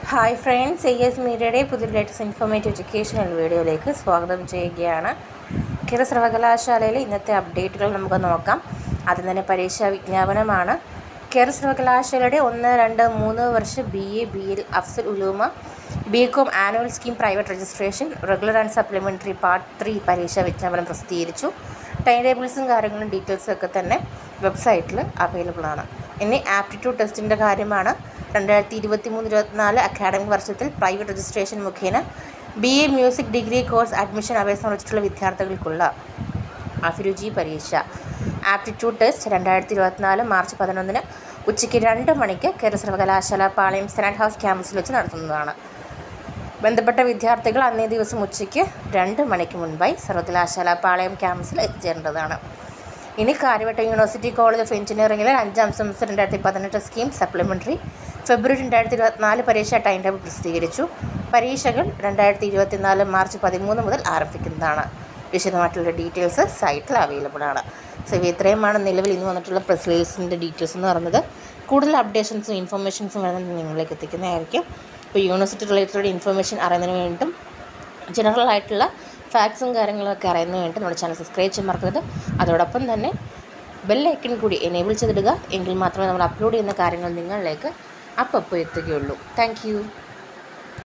hi friends A S മീഡിയയുടെ പുതിയ latest informative educational വീഡിയോയിലേക്ക് സ്വാഗതം ചെയ്യുകയാണ് കേരള സർവകലാശാലയിലെ ഇന്നത്തെ അപ്ഡേറ്റുകൾ നമുക്ക് നോക്കാം ആദ്യം തന്നെ പരീക്ഷാ വിജ്ഞാപനമാണ് കേരള സർവകലാശാലയുടെ ഒന്ന് രണ്ട് മൂന്ന് വർഷ ബി എ ബി എൽ അഫ്സൽ ഉലൂമ B com annual scheme private registration regular and supplementary part three പരീക്ഷാ വിജ്ഞാപനം പ്രസിദ്ധീകരിച്ചു ടൈം ടേബിൾസും കാര്യങ്ങളും ഡീറ്റെയിൽസും ഒക്കെ തന്നെ വെബ്സൈറ്റിൽ അവൈലബിൾ ആണ് ഇനി ആപ്റ്റിറ്റ്യൂഡ് ടെസ്റ്റിൻ്റെ കാര്യമാണ് രണ്ടായിരത്തി ഇരുപത്തി മൂന്ന് ഇരുപത്തിനാല് അക്കാഡമിക് വർഷത്തിൽ പ്രൈവറ്റ് രജിസ്ട്രേഷൻ മുഖേന B A music degree course admission അപേക്ഷ സമർപ്പിച്ചിട്ടുള്ള വിദ്യാർത്ഥികൾക്കുള്ള അഭിരുചി പരീക്ഷ ആപ്റ്റിറ്റ്യൂഡ് ടെസ്റ്റ് രണ്ടായിരത്തി ഇരുപത്തിനാല് മാർച്ച് പതിനൊന്നിന് ഉച്ചയ്ക്ക് രണ്ട് മണിക്ക് കേരള സർവകലാശാല പാളയം സെനറ്റ് ഹൗസ് ക്യാമ്പസിൽ വെച്ച് നടത്തുന്നതാണ് ബന്ധപ്പെട്ട വിദ്യാർത്ഥികൾ അന്നേ ദിവസം ഉച്ചയ്ക്ക് രണ്ട് മണിക്ക് മുൻപായി സർവകലാശാല പാളയം ക്യാമ്പസിൽ എത്തിച്ചേരേണ്ടതാണ് ഇനി കാര്യവട്ടം യൂണിവേഴ്സിറ്റി കോളേജ് ഓഫ് എഞ്ചിനീയറിംഗിലെ അഞ്ചാം സെമസ്റ്റർ രണ്ടായിരത്തി പതിനെട്ട് സ്കീം സപ്ലിമെൻ്ററി ഫെബ്രുവരി രണ്ടായിരത്തി ഇരുപത്തിനാല് പരീക്ഷ ടൈം ടേബിൾ പ്രസിദ്ധീകരിച്ചു പരീക്ഷകൾ രണ്ടായിരത്തി ഇരുപത്തിനാല് മാർച്ച് പതിമൂന്ന് മുതൽ ആരംഭിക്കുന്നതാണ് വിശദമായിട്ടുള്ള ഡീറ്റെയിൽസ് സൈറ്റിൽ അവൈലബിൾ ആണ് സോ ഇവ ഇത്രയുമാണ് നിലവിൽ ഇന്ന് വന്നിട്ടുള്ള പ്രസ് റിലീസിൻ്റെ ഡീറ്റെയിൽസ് എന്ന് പറയുന്നത് കൂടുതൽ അപ്ഡേഷൻസും ഇൻഫർമേഷൻസും വേണമെന്ന് നിങ്ങളിലേക്ക് എത്തിക്കുന്നതായിരിക്കും ഇപ്പോൾ യൂണിവേഴ്സിറ്റി റിലേറ്റഡ് ഇൻഫർമേഷൻ അറിയുന്നതിന് വേണ്ടിയിട്ടും ജനറൽ ആയിട്ടുള്ള ഫാക്ട്സും കാര്യങ്ങളൊക്കെ അറിയുന്നതിന് വേണ്ടി നമ്മുടെ ചാനൽ സബ്സ്ക്രൈബ് ചെയ്യാൻ മറക്കരുത് അതോടൊപ്പം തന്നെ ബെല്ലൈക്കൺ കൂടി എനേബിൾ ചെയ്തിടുക എങ്കിൽ മാത്രമേ നമ്മൾ അപ്ലോഡ് ചെയ്യുന്ന കാര്യങ്ങൾ നിങ്ങളിലേക്ക് അപ്പോൾ എത്തുകയുള്ളൂ താങ്ക്